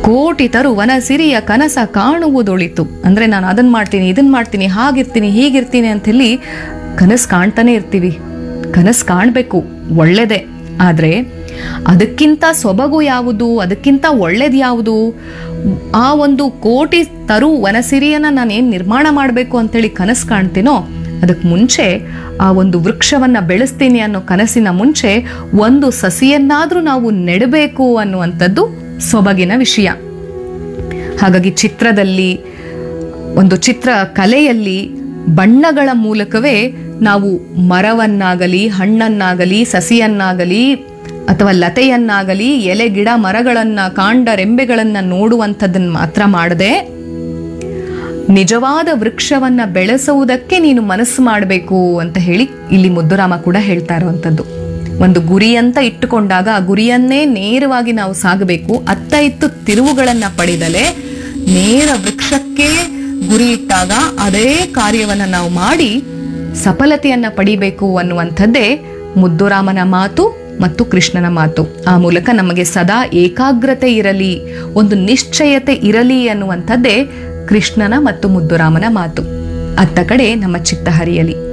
ಕೋಟಿ ತರು ವನ ಸಿರಿಯ ಕನಸ ಕಾಣುವುದೊಳಿತು ಅಂದ್ರೆ ನಾನು ಅದನ್ನ ಮಾಡ್ತೀನಿ ಇದನ್ನ ಮಾಡ್ತೀನಿ ಹಾಗಿರ್ತೀನಿ ಹೀಗಿರ್ತೀನಿ ಅಂತ ಹೇಳಿ ಕನಸು ಕಾಣ್ತಾನೆ ಇರ್ತೀವಿ ಕನಸು ಕಾಣಬೇಕು ಒಳ್ಳೇದೇ ಆದ್ರೆ ಅದಕ್ಕಿಂತ ಸೊಬಗು ಯಾವುದು ಅದಕ್ಕಿಂತ ಒಳ್ಳೇದು ಯಾವುದು ಆ ಒಂದು ಕೋಟಿ ತರು ವನಸಿರಿಯನ್ನ ನಾನು ಏನು ನಿರ್ಮಾಣ ಮಾಡಬೇಕು ಅಂತೇಳಿ ಕನಸು ಕಾಣ್ತೀನೋ ಅದಕ್ಕೆ ಮುಂಚೆ ಆ ಒಂದು ವೃಕ್ಷವನ್ನ ಬೆಳೆಸ್ತೀನಿ ಅನ್ನೋ ಕನಸಿನ ಮುಂಚೆ ಒಂದು ಸಸಿಯನ್ನಾದ್ರೂ ನಾವು ನೆಡಬೇಕು ಅನ್ನುವಂಥದ್ದು ಸೊಬಗಿನ ವಿಷಯ ಹಾಗಾಗಿ ಚಿತ್ರದಲ್ಲಿ ಒಂದು ಚಿತ್ರ ಕಲೆಯಲ್ಲಿ ಬಣ್ಣಗಳ ಮೂಲಕವೇ ನಾವು ಮರವನ್ನಾಗಲಿ ಹಣ್ಣನ್ನಾಗಲಿ ಸಸಿಯನ್ನಾಗಲಿ ಅಥವಾ ಲತೆಯನ್ನಾಗಲಿ ಎಲೆ ಗಿಡ ಮರಗಳನ್ನ ಕಾಂಡ ರೆಂಬೆಗಳನ್ನ ನೋಡುವಂಥದ್ದನ್ನ ಮಾತ್ರ ಮಾಡದೆ ನಿಜವಾದ ವೃಕ್ಷವನ್ನ ಬೆಳೆಸುವುದಕ್ಕೆ ನೀನು ಮನಸ್ಸು ಮಾಡಬೇಕು ಅಂತ ಹೇಳಿ ಇಲ್ಲಿ ಮುದ್ದುರಾಮ ಕೂಡ ಹೇಳ್ತಾ ಇರುವಂಥದ್ದು ಒಂದು ಗುರಿ ಅಂತ ಇಟ್ಟುಕೊಂಡಾಗ ಆ ಗುರಿಯನ್ನೇ ನೇರವಾಗಿ ನಾವು ಸಾಗಬೇಕು ಅತ್ತ ಇತ್ತು ತಿರುವುಗಳನ್ನ ಪಡೆದಲೆ ನೇರ ವೃಕ್ಷಕ್ಕೆ ಗುರಿ ಇಟ್ಟಾಗ ಅದೇ ಕಾರ್ಯವನ್ನ ನಾವು ಮಾಡಿ ಸಫಲತೆಯನ್ನ ಪಡಿಬೇಕು ಅನ್ನುವಂಥದ್ದೇ ಮುದ್ದುರಾಮನ ಮಾತು ಮತ್ತು ಕೃಷ್ಣನ ಮಾತು ಆ ಮೂಲಕ ನಮಗೆ ಸದಾ ಏಕಾಗ್ರತೆ ಇರಲಿ ಒಂದು ನಿಶ್ಚಯತೆ ಇರಲಿ ಅನ್ನುವಂಥದ್ದೇ ಕೃಷ್ಣನ ಮತ್ತು ಮುದ್ದುರಾಮನ ಮಾತು ಅತ್ತ ಕಡೆ ನಮ್ಮ ಚಿತ್ತ ಹರಿಯಲಿ